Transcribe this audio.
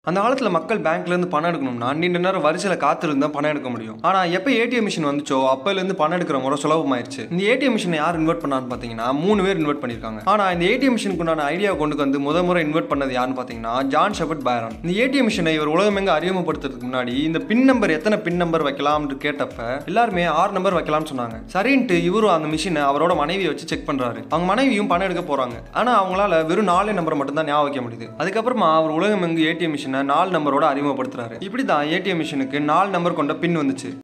அந்த காலத்தில் மக்கள் பேங்க்ல இருந்து பணம் எடுக்கணும்னா நீண்ட நேரம் வரிசையில் காத்திருந்து தான் பணம் எடுக்க முடியும் ஆனால் எப்போ ஏடிஎம் மிஷின் வந்துச்சோ அப்போலேருந்து பணம் எடுக்கிற முறை சுலபமாயிருச்சு இந்த ஏடிஎம் மிஷினை யார் இன்வெர்ட் பண்ணான்னு பார்த்தீங்கன்னா மூணு பேர் இன்வெர்ட் பண்ணியிருக்காங்க ஆனால் இந்த ஏடிஎம் மிஷினுக்கு உண்டான ஐடியா கொண்டு வந்து முத முறை இன்வெர்ட் பண்ணது யாருன்னு பார்த்தீங்கன்னா ஜான் ஷெபர்ட் பயரன் இந்த ஏடிஎம் மிஷினை இவர் உலகமெங்க அறிமுகப்படுத்துறதுக்கு முன்னாடி இந்த பின் நம்பர் எத்தனை பின் நம்பர் வைக்கலாம்னு கேட்டப்ப எல்லாருமே ஆறு நம்பர் வைக்கலாம்னு சொன்னாங்க சரின்ட்டு இவரும் அந்த மிஷினை அவரோட மனைவியை வச்சு செக் பண்றாரு அவங்க மனைவியும் பணம் எடுக்க போறாங்க ஆனா அவங்களால வெறும் நாலே நம்பர் மட்டும் தான் ஞாபகம் வைக்க முடியுது அதுக்கப்புறமா அவர் உலகமெங்கு ஏடிஎம் மிஷினை நாலு நம்பரோட அறிமுகப்படுத்துறாரு இப்படி தான் ஏடிஎம் மிஷினுக்கு நாலு நம்பர் கொண்ட பின் வந்துச்சு